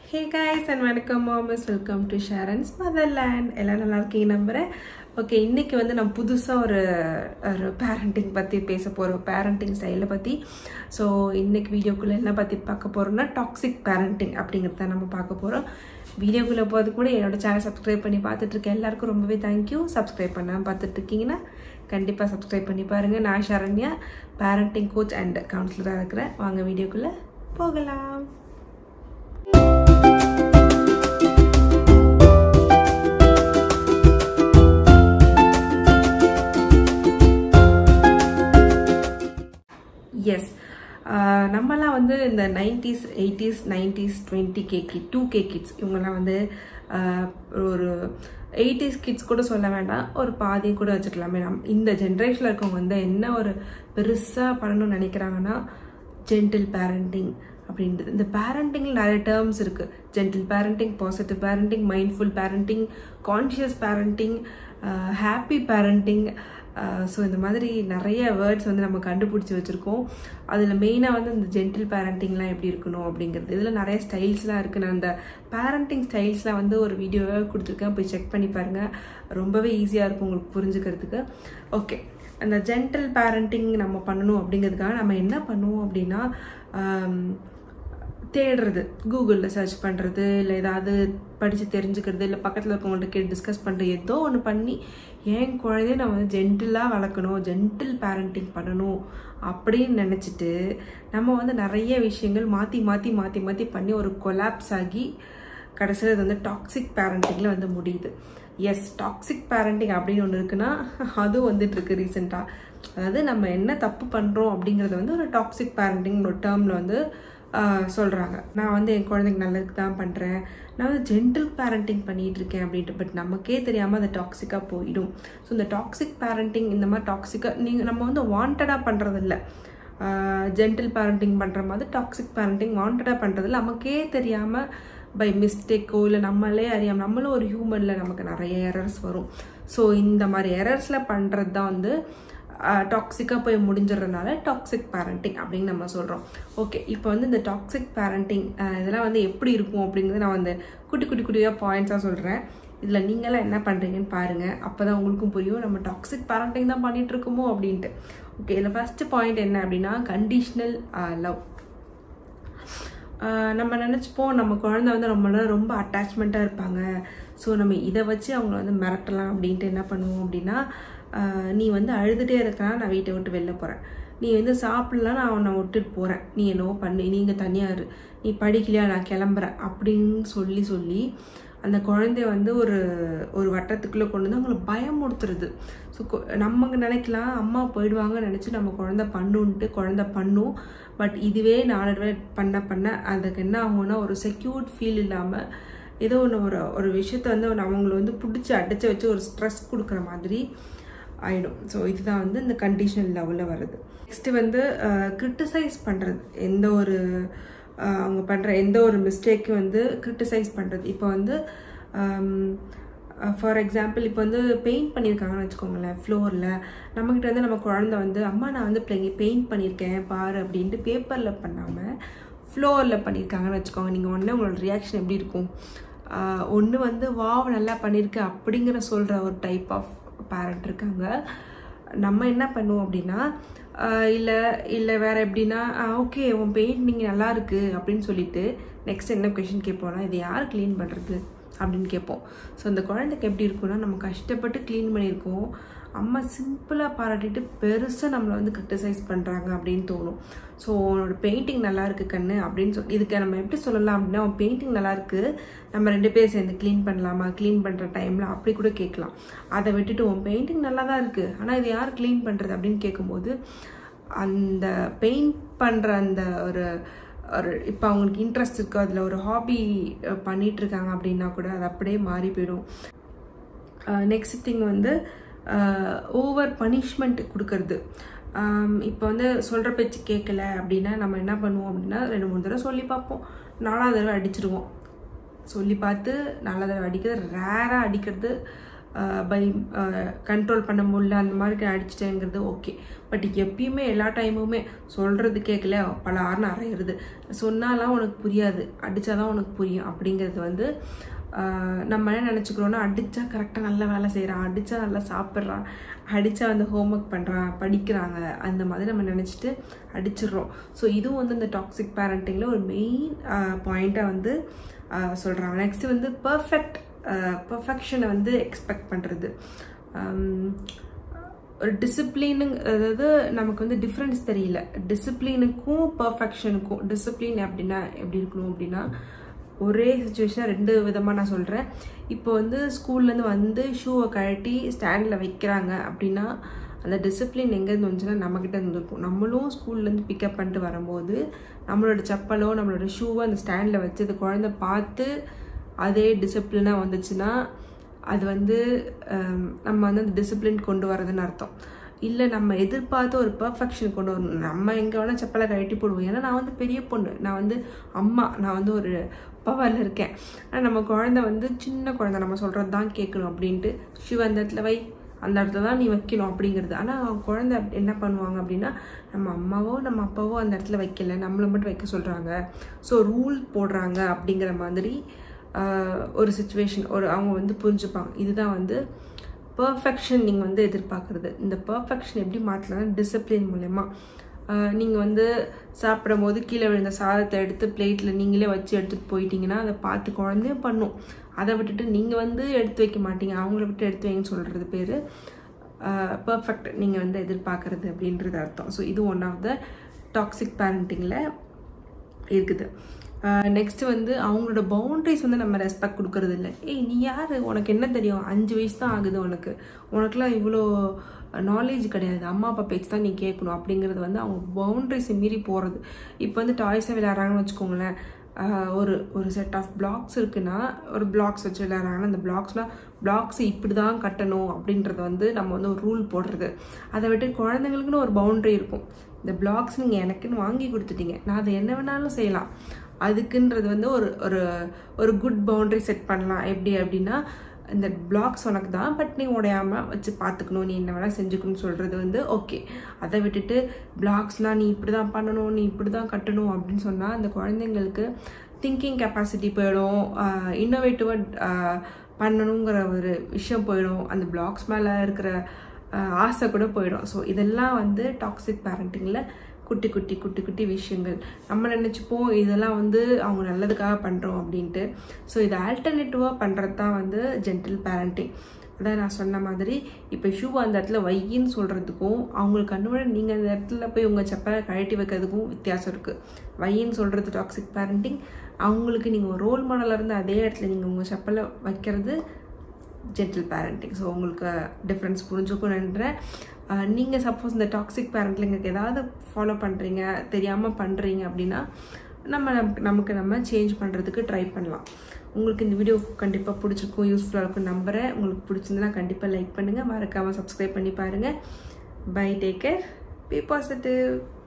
hey guys and வணக்கம் மாமஸ் welcome to Sharan's motherland எல்லாம் நல்லா இருக்கீங்க நம்புகிறேன் ஓகே இன்னைக்கு வந்து நான் புதுசாக ஒரு ஒரு பேரண்டிங் பற்றி பேச போகிறோம் பேரண்டிங் ஸ்டைலை பற்றி ஸோ இன்னைக்கு வீடியோக்குள்ளே என்ன பற்றி பார்க்க போகிறோம்னா டாக்ஸிக் பேரண்டிங் அப்படிங்கிறத நம்ம பார்க்க போகிறோம் வீடியோக்குள்ளே போகிறது கூட என்னோட சேனல் சப்ஸ்கிரைப் பண்ணி பார்த்துட்டு இருக்க எல்லாருக்கும் ரொம்பவே தேங்க்யூ சப்ஸ்கிரைப் பண்ணாமல் பார்த்துட்டு இருக்கீங்கன்னா கண்டிப்பாக சப்ஸ்கிரைப் பண்ணி பாருங்கள் நான் ஷரண்யா பேரண்டிங் கோச் அண்ட் கவுன்சிலராக இருக்கிறேன் வாங்க வீடியோக்குள்ளே போகலாம் எஸ் நம்மலாம் வந்து இந்த nineties eighties nineties twenty K kid two K kids இவங்கெல்லாம் வந்து ஆஹ், ஒரு எயிட்டிஸ் கிட்ஸ் கூட சொல்ல வேண்டாம் ஒரு பாதி கூட வச்சுக்கலாமே நம் இந்த ஜென்ரேஷனில் இருக்கவங்க வந்து என்ன ஒரு பெருசாக பண்ணணும்னு நினைக்கிறாங்கன்னா ஜென்டில் பேரண்டிங் அப்படின்றது இந்த பேரண்டிங்கில் நிறைய டேர்ம்ஸ் இருக்குது gentle parenting positive parenting mindful parenting conscious parenting happy parenting so இந்த மாதிரி நிறைய வேர்ட்ஸ் வந்து நம்ம கண்டுபிடிச்சி வச்சுருக்கோம் அதில் மெயினாக வந்து இந்த ஜென்டில் பேரண்டிங்லாம் எப்படி இருக்கணும் அப்படிங்கிறது இதில் நிறைய ஸ்டைல்ஸ்லாம் இருக்குது நான் அந்த பேரண்டிங் ஸ்டைல்ஸ்லாம் வந்து ஒரு வீடியோவே கொடுத்துருக்கேன் போய் செக் பண்ணி பாருங்கள் ரொம்பவே ஈஸியாக இருக்கும் உங்களுக்கு புரிஞ்சுக்கிறதுக்கு ஓகே அந்த ஜென்டில் பேரண்டிங் நம்ம பண்ணணும் அப்படிங்கிறதுக்காக நம்ம என்ன பண்ணுவோம் அப்படின்னா ஆம், தேடுறது கூகுளில் சர்ச் பண்ணுறது இல்லை ஏதாவது படித்து தெரிஞ்சுக்கிறது இல்லை பக்கத்தில் இருக்கவங்கள்ட்ட கேட்டு டிஸ்கஸ் பண்ணுறது ஏதோ ஒன்று பண்ணி என் குழந்தைய நான் வந்து ஜென்டிலாக வளர்க்கணும் ஜென்டில் பேரண்டிங் பண்ணணும் அப்படின்னு நினச்சிட்டு நம்ம வந்து நிறைய விஷயங்கள் மாற்றி மாற்றி மாற்றி மாற்றி பண்ணி ஒரு கொலாப்ஸ் ஆகி கடைசியில் இது வந்து டாக்ஸிக் பேரண்டிங்கில் வந்து முடியுது எஸ் டாக்ஸிக் பேரண்டிங் அப்படின்னு ஒன்று இருக்குன்னா அதுவும் வந்துட்டு இருக்கு ரீசெண்டாக அதாவது நம்ம என்ன தப்பு பண்ணுறோம் அப்படிங்கிறத வந்து ஒரு டாக்ஸிக் பேரண்டிங் ஒரு டேர்மில் வந்து சொல்கிறாங்க நான் வந்து என் குழந்தைக்கு நல்லதுக்கு தான் பண்ணுறேன் நான் வந்து ஜென்டில் பேரண்டிங் பண்ணிகிட்டு இருக்கேன் அப்படின்ட்டு பட் நமக்கே தெரியாமல் அது டாக்ஸிக்காக போயிடும் ஸோ இந்த டாக்ஸிக் பேரண்டிங் இந்த மாதிரி டாக்ஸிக்காக நீங்கள் நம்ம வந்து வாண்டடாக பண்ணுறதில்ல ஜென்டில் பேரண்டிங் பண்ணுற மாதிரி டாக்ஸிக் பேரண்டிங் வாண்டடாக பண்ணுறதில்ல நமக்கே தெரியாமல் பை மிஸ்டேக்கோ இல்லை நம்மளே அறியாமல் நம்மளும் ஒரு ஹியூமனில் நமக்கு நிறைய எரர்ஸ் வரும் ஸோ இந்த மாதிரி எரர்ஸில் பண்ணுறது தான் வந்து டாக்ஸிக்காக போய் முடிஞ்சிடுறதுனால டாக்ஸிக் பேரண்டிங் அப்படின்னு நம்ம சொல்கிறோம் ஓகே இப்போ வந்து இந்த டாக்ஸிக் பேரண்டிங் இதெல்லாம் வந்து எப்படி இருக்கும் அப்படிங்கிறது நான் வந்து குட்டி குட்டி குட்டியாக பாயிண்ட்ஸாக சொல்கிறேன் இதில் நீங்களாம் என்ன பண்ணுறீங்கன்னு பாருங்கள் அப்போ தான் உங்களுக்கும் புரியும் நம்ம டாக்ஸிக் பேரண்டிங் தான் பண்ணிட்டு இருக்கோமோ அப்படின்ட்டு ஓகே இதில் ஃபஸ்ட்டு பாயிண்ட் என்ன அப்படின்னா கண்டிஷ்னல் லவ் ஆஹ் நம்ம நினச்சிப்போம் நம்ம குழந்தை வந்து நம்மளோட ரொம்ப அட்டாச்மெண்ட்டாக இருப்பாங்க ஸோ நம்ம இதை வச்சு அவங்கள வந்து மிரட்டலாம் அப்படின்ட்டு என்ன பண்ணுவோம் அப்படின்னா ஆஹ் நீ வந்து அழுதுகிட்டே இருக்கனா நான் வீட்டை விட்டு வெளில போகிறேன் நீ வந்து சாப்பிடலாம் நான் உன்னை விட்டுட்டு போகிறேன் நீ என்னவோ பண்ணு நீங்கள் தனியாக இரு நீ படிக்கலையா நான் கிளம்புறேன் அப்படின்னு சொல்லி சொல்லி அந்த குழந்தைய வந்து ஒரு ஒரு வட்டத்துக்குள்ளே கொண்டு வந்து அவங்கள பயமுறுத்துறது ஸோ நம்ம நினைக்கலாம் அம்மா போயிடுவாங்கன்னு நினச்சி நம்ம குழந்தை பண்ணுன்ட்டு குழந்தை பண்ணும் பட் இதுவே நாலு தடவை பண்ண பண்ண அதுக்கு என்ன ஆகும்னா ஒரு செக்யூர்ட் ஃபீல் இல்லாமல் ஏதோ ஒன்று ஒரு ஒரு விஷயத்த வந்து ஒண்ணு அவங்கள வந்து பிடிச்சி அடைச்சி வச்சு ஒரு ஸ்ட்ரெஸ் கொடுக்குற மாதிரி ஆயிடும் ஸோ இதுதான் வந்து இந்த கண்டிஷனல் லெவலில் வருது நெக்ஸ்ட்டு வந்து கிரிட்டிசைஸ் பண்ணுறது எந்த ஒரு அஹ், அவங்க பண்ணுற எந்த ஒரு மிஸ்டேக்கும் வந்து கிரிட்டிசைஸ் பண்ணுறது இப்போ வந்து ஃபார் எக்ஸாம்பிள் இப்போ வந்து பெயிண்ட் பண்ணியிருக்காங்கன்னு வச்சுக்கோங்களேன் ஃப்ளோரில் நம்மக்கிட்ட வந்து நம்ம குழந்தை வந்து அம்மா நான் வந்து பெயிண்ட் பண்ணியிருக்கேன் பாரு அப்படின்ட்டு பேப்பரில் பண்ணாமல் ஃப்ளோரில் பண்ணியிருக்காங்கன்னு வச்சுக்கோங்க நீங்கள் உடனே உங்களோட ரியாக்ஷன் எப்படி இருக்கும் ஒன்று வந்து வாவ் நல்லா பண்ணியிருக்க அப்படிங்கிற சொல்கிற ஒரு டைப் ஆஃப் பேரண்ட் இருக்காங்க நம்ம என்ன பண்ணுவோம் அப்படின்னா இல்லை இல்லை வேற எப்படின்னா ஓகே உன் பெயிண்ட் நீங்கள் நல்லா இருக்கு அப்படின்னு சொல்லிட்டு நெக்ஸ்ட் என்ன கொஷின் கேட்போம்னா இது யார் க்ளீன் பண்ணுறது அப்படின்னு கேட்போம் ஸோ அந்த குழந்தைக்கு எப்படி இருக்கும்னா நம்ம கஷ்டப்பட்டு க்ளீன் பண்ணியிருக்கோம் அம்மா சிம்பிளாக பாராட்டிட்டு பெருசாக நம்மளை வந்து கிரிட்டிசைஸ் பண்ணுறாங்க அப்படின்னு தோணும் ஸோ உன்னோட பெயிண்டிங் நல்லா இருக்கு கண்ணு அப்படின்னு சொல்லி இதுக்கு நம்ம எப்படி சொல்லலாம் அப்படின்னா உன் பெயிண்டிங் நல்லா இருக்கு நம்ம ரெண்டு பேர் சேர்ந்து க்ளீன் பண்ணலாமா க்ளீன் பண்ணுற டைமில் அப்படி கூட கேட்கலாம் அதை விட்டுட்டு உன் பெயிண்டிங் நல்லா தான் இருக்குது ஆனால் இது யார் க்ளீன் பண்ணுறது அப்படின்னு கேட்கும்போது அந்த பெயிண்ட் பண்ணுற அந்த ஒரு ஒரு இப்போ அவங்களுக்கு இன்ட்ரெஸ்ட் இருக்குது அதில் ஒரு ஹாபி பண்ணிட்டு இருக்காங்க அப்படின்னா கூட அது அப்படியே மாறி போயிடும் நெக்ஸ்ட் திங் வந்து ஓவர் பனிஷ்மெண்ட் கொடுக்கறது இப்போ வந்து சொல்கிற பேச்சு கேட்கல அப்படின்னா நம்ம என்ன பண்ணுவோம் அப்படின்னா ரெண்டு மூணு தடவை சொல்லி பார்ப்போம் நாலாவது தடவை அடிச்சிருவோம் சொல்லி பார்த்து நாலாவது தடவை அடிக்கிறது ரேராக அடிக்கிறது பை கண்ட்ரோல் பண்ண முடியல அந்த மாதிரி அடிச்சிட்டேங்கிறது ஓகே பட் எப்பயுமே எல்லா டைமுமே சொல்கிறது கேட்கல பல ஆறுனு அரையிறது சொன்னாலாம் உனக்கு புரியாது அடித்தாதான் உனக்கு புரியும் அப்படிங்கிறது வந்து ஆஹ் நம்ம என்ன நினச்சிக்கிறோன்னா அடித்தா கரெக்டாக நல்லா வேலை செய்கிறான் அடித்தா நல்லா சாப்பிட்றான் அடித்தா வந்து ஹோம்ஒர்க் பண்ணுறான் படிக்கிறாங்க அந்த மாதிரி நம்ம நினச்சிட்டு அடிச்சிடுறோம் ஸோ இதுவும் வந்து இந்த டாக்ஸிக் பேரண்டிங்கில் ஒரு மெயின் பாயிண்ட்டாக வந்து சொல்கிறாங்க நெக்ஸ்ட் வந்து பர்ஃபெக்ட் பர்ஃபெக்ஷனை வந்து எக்ஸ்பெக்ட் பண்ணுறது ஒரு டிசிப்ளினுங் அதாவது நமக்கு வந்து டிஃப்ரென்ஸ் தெரியல டிசிப்ளினுக்கும் பர்ஃபெக்ஷனுக்கும் டிசிப்ளின் அப்படின்னா எப்படி இருக்கணும் அப்படின்னா ஒரே சுச்சுவேஷன் ரெண்டு விதமாக நான் சொல்கிறேன் இப்போ வந்து ஸ்கூல்லேருந்து வந்து ஷூவை கழட்டி ஸ்டாண்டில் வைக்கிறாங்க அப்படின்னா அந்த டிசிப்ளின் எங்கேருந்து வந்துச்சுன்னா நம்மக்கிட்ட இருந்திருக்கும் நம்மளும் ஸ்கூல்லேருந்து பிக்கப் பண்ணிட்டு வரும்போது நம்மளோட செப்பலோ நம்மளோட ஷூவை அந்த ஸ்டாண்டில் வச்சு அந்த குழந்தை பார்த்து அதே டிசிப்ளினாக வந்துச்சுன்னா அது வந்து ஹம், நம்ம வந்து அந்த டிசிப்ளின் கொண்டு வரதுன்னு அர்த்தம் இல்லை நம்ம எதிர்பார்த்து ஒரு பர்ஃபெக்ஷன் கொண்டு வரணும் நம்ம எங்கே வேணால் செப்பலை கழட்டி போடுவோம் ஏன்னா நான் வந்து பெரிய பொண்ணு நான் வந்து அம்மா நான் வந்து ஒரு பவரில் இருக்கேன் ஆனால் நம்ம குழந்தை வந்து சின்ன குழந்தை நம்ம சொல்கிறது தான் கேட்கணும் அப்படின்ட்டு ஷிவ அந்த இடத்துல வை அந்த இடத்துல தான் நீ வைக்கணும் அப்படிங்கிறது ஆனால் குழந்தை என்ன பண்ணுவாங்க அப்படின்னா நம்ம அம்மாவோ நம்ம அப்பாவோ அந்த இடத்துல வைக்கல நம்மளை மட்டும் வைக்க சொல்கிறாங்க ஸோ ரூல் போடுறாங்க அப்படிங்கிற மாதிரி ஆஹ், ஒரு சுச்சுவேஷன் ஒரு அவங்க வந்து புரிஞ்சுப்பாங்க இதுதான் வந்து பர்ஃபெக்ஷன் நீங்கள் வந்து எதிர்பார்க்குறது இந்த பர்ஃபெக்ஷன் எப்படி மாற்றலாம்னா டிசிப்ளின் மூலயமா நீங்கள் வந்து சாப்பிடும் போது கீழே விழுந்த சாதத்தை எடுத்து பிளேட்டில் நீங்களே வச்சு எடுத்துகிட்டு போயிட்டீங்கன்னா அதை பார்த்து குழந்தையும் பண்ணும் அதை விட்டுட்டு நீங்கள் வந்து எடுத்து வைக்க மாட்டீங்க அவங்கள விட்டு எடுத்து வைங்கன்னு சொல்கிறது பேர் பர்ஃபெக்ட் நீங்கள் வந்து எதிர்பார்க்குறது அப்படின்றது அர்த்தம் ஸோ இது ஒன் ஆஃப் த டாக்ஸிக் பேரண்டிங்கில் இருக்குது நெக்ஸ்ட் வந்து அவங்களோட பவுண்டரிஸ் வந்து நம்ம ரெஸ்பெக்ட் கொடுக்கறது இல்லை ஏய் நீ யார் உனக்கு என்ன தெரியும் அஞ்சு வயசு தான் ஆகுது உனக்கு உனக்குலாம் இவ்வளோ நாலேஜ் கிடையாது அம்மா அப்பா பேச்சு தான் நீ கேட்கணும் அப்படிங்கிறது வந்து அவங்க பவுண்டரிஸை மீறி போகிறது இப்போ வந்து டாய்ஸை விளையாடுறாங்கன்னு வச்சுக்கோங்களேன் ஆஹ் ஒரு ஒரு செட் ஆஃப் பிளாக்ஸ் இருக்குன்னா ஒரு பிளாக்ஸ் வச்சு விளையாடுறாங்கன்னா அந்த பிளாக்ஸ்லாம் பிளாக்ஸ் இப்படி தான் கட்டணும் அப்படின்றத வந்து நம்ம வந்து ஒரு ரூல் போடுறது அதை விட்டு குழந்தைங்களுக்குன்னு ஒரு பவுண்டரி இருக்கும் இந்த பிளாக்ஸ் நீங்கள் எனக்குன்னு வாங்கி கொடுத்துட்டீங்க நான் அதை என்ன வேணாலும் செய்யலாம் அதுக்குன்றது வந்து ஒரு ஒரு ஒரு குட் பவுண்டரி செட் பண்ணலாம் எப்படி அப்படின்னா இந்த பிளாக்ஸ் உனக்கு தான் பட் நீ உடையாமல் வச்சு பார்த்துக்கணும் நீ என்ன வேணால் செஞ்சுக்கணும்னு சொல்கிறது வந்து ஓகே அதை விட்டுட்டு பிளாக்ஸ்லாம் நீ இப்படி தான் பண்ணணும் நீ இப்படி தான் கட்டணும் அப்படின்னு சொன்னால் அந்த குழந்தைங்களுக்கு திங்கிங் கெப்பாசிட்டி போயிடும் இன்னோவேட்டிவாக பண்ணணுங்கிற ஒரு விஷயம் போயிடும் அந்த பிளாக்ஸ் மேலே இருக்கிற ஆஹ், ஆசை கூட போயிடும் ஸோ இதெல்லாம் வந்து டாக்ஸிக் பேரண்டிங்கில் குட்டி குட்டி குட்டி குட்டி விஷயங்கள் நம்ம நினச்சிப்போம் இதெல்லாம் வந்து அவங்க நல்லதுக்காக பண்ணுறோம் அப்படின்ட்டு ஸோ இது ஆல்டர்னேட்டிவாக பண்ணுறது தான் வந்து ஜென்டில் பேரண்டிங் அதான் நான் சொன்ன மாதிரி இப்போ ஷூ அந்த இடத்துல வையின்னு சொல்கிறதுக்கும் அவங்களுக்கு கண்ணோட நீங்கள் அந்த இடத்துல போய் உங்கள் செப்பலை கழட்டி வைக்கிறதுக்கும் வித்தியாசம் இருக்குது வையின்னு சொல்கிறது டாக்ஸிக் பேரண்டிங் அவங்களுக்கு நீங்கள் ஒரு ரோல் மாடலாக இருந்து அதே இடத்துல நீங்கள் உங்கள் செப்பலை வைக்கிறது ஜென்டில் பேரண்டிங் ஸோ உங்களுக்கு டிஃப்ரென்ஸ் புரிஞ்சுக்கும் நினைக்கிறேன் நீங்கள் சப்போஸ் இந்த டாக்ஸிக் பேரண்டில் உங்களுக்கு ஏதாவது ஃபாலோ பண்ணுறீங்க தெரியாமல் பண்ணுறீங்க அப்படின்னா நம்ம நமக்கு நமக்கு நம்ம சேஞ்ச் பண்ணுறதுக்கு ட்ரை பண்ணலாம் உங்களுக்கு இந்த வீடியோ கண்டிப்பாக பிடிச்சிருக்கும் யூஸ்ஃபுல்லாக இருக்கும் நம்புகிறேன் உங்களுக்கு பிடிச்சிருந்தனா கண்டிப்பாக லைக் பண்ணுங்கள் மறக்காமல் சப்ஸ்கிரைப் பண்ணி பாருங்கள் bye take care be positive